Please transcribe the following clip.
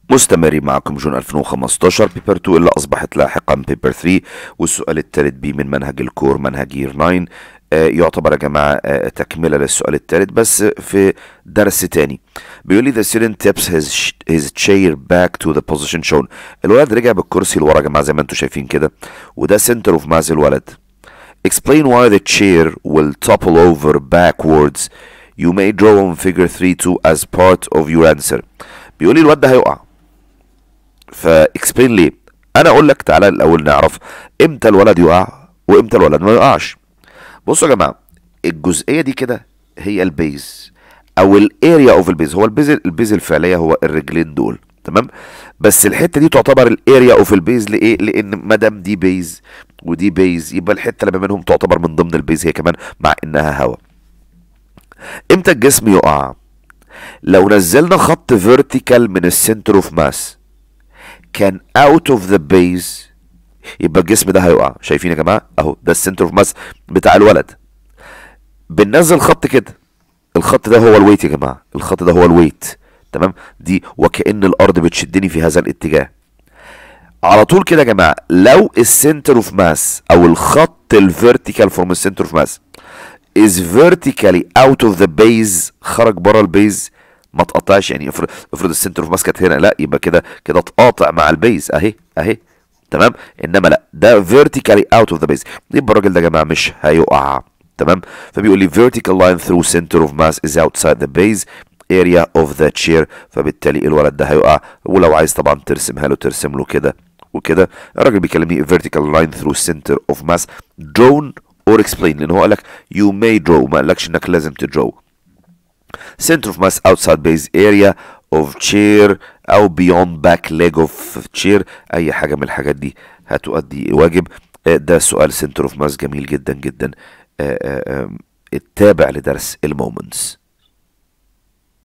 مستمرين معكم جون 2015 بيبر 2 اللي أصبحت لاحقا بيبر 3 والسؤال الثالث بي من منهج الكور منهج يير 9 آه، يعتبر يا جماعة آه، تكملة للسؤال الثالث بس في درس تاني بيقول لي the student tips his, his chair back to the position shown الولد رجع بالكرسي لورا يا جماعة زي ما انتم شايفين كده وده center of mass الولد explain why the chair will topple over backwards you may draw on figure 3 2 as part of your answer بيقول لي الواد ده هيقع فاكسبلين ليه انا اقول لك تعالى الاول نعرف امتى الولد يقع وامتى الولد ما يقعش بصوا يا جماعه الجزئيه دي كده هي البيز او الاريا اوف البيز هو البيز البيز الفعليه هو الرجلين دول تمام بس الحته دي تعتبر الاريا اوف البيز لايه لان ما دام دي بيز ودي بيز يبقى الحته اللي ما بينهم تعتبر من ضمن البيز هي كمان مع انها هواء امتى الجسم يقع لو نزلنا خط فيرتيكال من السنتر اوف ماس كان اوت اوف ذا بيز يبقى الجسم ده هيقع شايفين يا جماعه اهو ده السنتر اوف ماس بتاع الولد بننزل خط كده الخط ده هو الويت يا جماعه الخط ده هو الويت تمام دي وكأن الارض بتشدني في هذا الاتجاه على طول كده يا جماعه لو السنتر اوف ماس او الخط الفيرتيكال فروم السنتر اوف ماس is vertically out of the base خرج بره البيز ما تقطعش يعني افرض افرض السنتر اوف ماس كانت هنا لا يبقى كده كده تقاطع مع البيز اهي اهي تمام انما لا ده vertically out of the base يبقى الراجل ده يا جماعه مش هيقع تمام فبيقول لي vertical line through center of mass is outside the base area of the chair فبالتالي الولد ده هيقع ولو عايز طبعا ترسمها له ترسم له كده وكده الراجل بيكلمني vertical line through center of mass drawn or explain لان هو قال لك you may draw ما قالكش انك لازم تدرو center of mass outside base area of chair او beyond back leg of chair اي حاجه من الحاجات دي هتؤدي واجب آه، ده سؤال center of mass جميل جدا جدا آه، آه، آه، التابع لدرس المومنتس